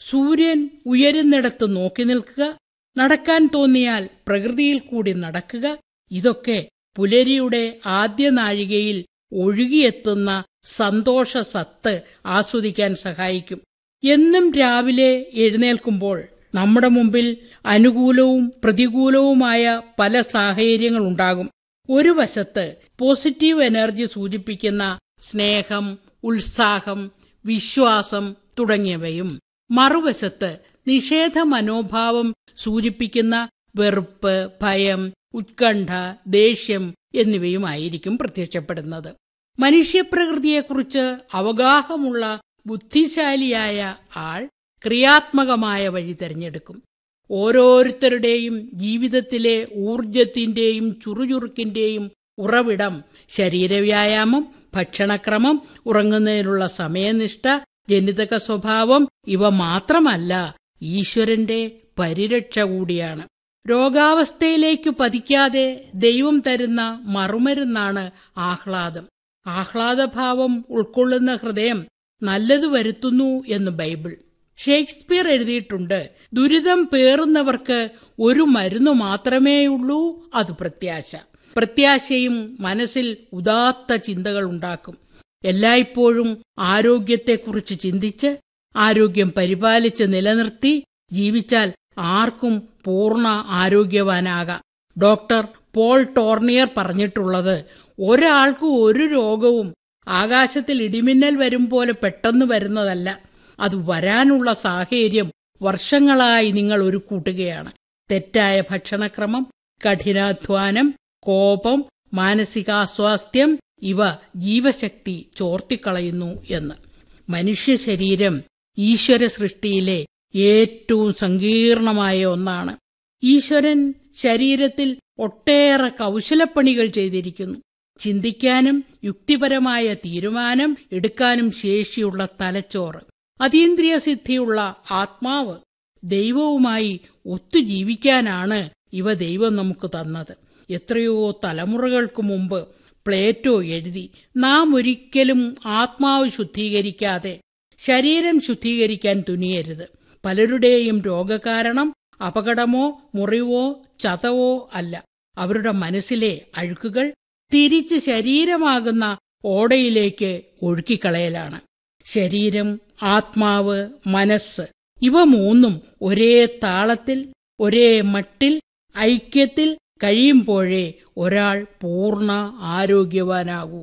സൂര്യൻ ഉയരുന്നിടത്ത് നോക്കി നിൽക്കുക നടക്കാൻ തോന്നിയാൽ പ്രകൃതിയിൽ കൂടി നടക്കുക ഇതൊക്കെ പുലരിയുടെ ആദ്യ നാഴികയിൽ ഒഴുകിയെത്തുന്ന സന്തോഷ സത്ത് ആസ്വദിക്കാൻ സഹായിക്കും എന്നും രാവിലെ എഴുന്നേൽക്കുമ്പോൾ നമ്മുടെ മുമ്പിൽ അനുകൂലവും പ്രതികൂലവുമായ പല സാഹചര്യങ്ങളുണ്ടാകും ഒരു വശത്ത് പോസിറ്റീവ് എനർജി സൂചിപ്പിക്കുന്ന സ്നേഹം ഉത്സാഹം വിശ്വാസം തുടങ്ങിയവയും മറുവശത്ത് നിഷേധ മനോഭാവം സൂചിപ്പിക്കുന്ന വെറുപ്പ് ഭയം ഉത്കണ്ഠ ദേഷ്യം എന്നിവയുമായിരിക്കും പ്രത്യക്ഷപ്പെടുന്നത് മനുഷ്യപ്രകൃതിയെക്കുറിച്ച് അവഗാഹമുള്ള ബുദ്ധിശാലിയായ ആൾ ക്രിയാത്മകമായ വഴി തിരഞ്ഞെടുക്കും ഓരോരുത്തരുടെയും ജീവിതത്തിലെ ഊർജത്തിന്റെയും ചുറുചുറുക്കിന്റെയും ഉറവിടം ശരീരവ്യായാമം ഭക്ഷണക്രമം ഉറങ്ങുന്നതിനുള്ള സമയനിഷ്ഠ ജനിതക സ്വഭാവം ഇവ മാത്രമല്ല ഈശ്വരന്റെ പരിരക്ഷ കൂടിയാണ് രോഗാവസ്ഥയിലേക്ക് പതിക്കാതെ ദൈവം തരുന്ന മറുമരുന്നാണ് ആഹ്ലാദം ആഹ്ലാദഭാവം ഉൾക്കൊള്ളുന്ന ഹൃദയം നല്ലത് വരുത്തുന്നു എന്ന് ബൈബിൾ ഷേക്സ്പിയർ എഴുതിയിട്ടുണ്ട് ദുരിതം പേറുന്നവർക്ക് ഒരു മരുന്ന് മാത്രമേയുള്ളൂ അത് പ്രത്യാശ പ്രത്യാശയും മനസ്സിൽ ഉദാത്ത ചിന്തകൾ ഉണ്ടാക്കും എല്ലായ്പ്പോഴും ആരോഗ്യത്തെക്കുറിച്ച് ചിന്തിച്ച് ആരോഗ്യം പരിപാലിച്ച് നിലനിർത്തി ജീവിച്ചാൽ ആർക്കും പൂർണ്ണ ആരോഗ്യവാനാകാം ഡോക്ടർ പോൾ ടോർണിയർ പറഞ്ഞിട്ടുള്ളത് ഒരാൾക്ക് ഒരു രോഗവും ആകാശത്തിൽ ഇടിമിന്നൽ വരും പോലെ പെട്ടെന്ന് വരുന്നതല്ല അത് വരാനുള്ള സാഹചര്യം വർഷങ്ങളായി നിങ്ങൾ ഒരു കൂട്ടുകയാണ് തെറ്റായ ഭക്ഷണക്രമം കഠിനാധ്വാനം കോപം മാനസികാസ്വാസ്ഥ്യം ഇവ ജീവശക്തി ചോർത്തിക്കളയുന്നു എന്ന് മനുഷ്യ ശരീരം ഈശ്വര സൃഷ്ടിയിലെ ഏറ്റവും സങ്കീർണമായ ഒന്നാണ് ഈശ്വരൻ ശരീരത്തിൽ ഒട്ടേറെ കൗശലപ്പണികൾ ചെയ്തിരിക്കുന്നു ചിന്തിക്കാനും യുക്തിപരമായ തീരുമാനം എടുക്കാനും ശേഷിയുള്ള തലച്ചോറ് അതീന്ദ്രിയ സിദ്ധിയുള്ള ആത്മാവ് ദൈവവുമായി ഒത്തുജീവിക്കാനാണ് ഇവ ദൈവം നമുക്ക് തന്നത് എത്രയോ തലമുറകൾക്ക് മുമ്പ് പ്ലേറ്റോ എഴുതി നാം ഒരിക്കലും ആത്മാവ് ശുദ്ധീകരിക്കാതെ ശരീരം ശുദ്ധീകരിക്കാൻ തുനിയരുത് പലരുടെയും രോഗകാരണം അപകടമോ മുറിവോ ചതവോ അല്ല അവരുടെ മനസ്സിലെ അഴുക്കുകൾ തിരിച്ച് ശരീരമാകുന്ന ഓടയിലേക്ക് ഒഴുക്കിക്കളയലാണ് ശരീരം ആത്മാവ് മനസ്സ് ഇവ മൂന്നും ഒരേ താളത്തിൽ ഒരേ മട്ടിൽ ഐക്യത്തിൽ കഴിയുമ്പോഴേ ഒരാൾ പൂർണ്ണ ആരോഗ്യവാനാകൂ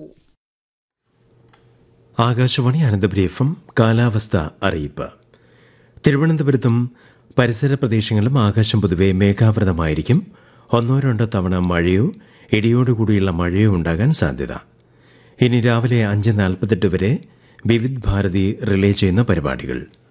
ആകാശവാണി അനന്തപുരി എഫ് എം കാലാവസ്ഥ അറിയിപ്പ് തിരുവനന്തപുരത്തും പരിസര പ്രദേശങ്ങളിലും ആകാശം പൊതുവെ മേഘാവൃതമായിരിക്കും ഒന്നോ രണ്ടോ തവണ മഴയോ ഇടിയോടുകൂടിയുള്ള മഴയോ ഉണ്ടാകാൻ സാധ്യത ഇനി രാവിലെ അഞ്ച് നാൽപ്പത്തെട്ട് വരെ വിവിധ് ഭാരതി റിലേ ചെയ്യുന്ന പരിപാടികൾ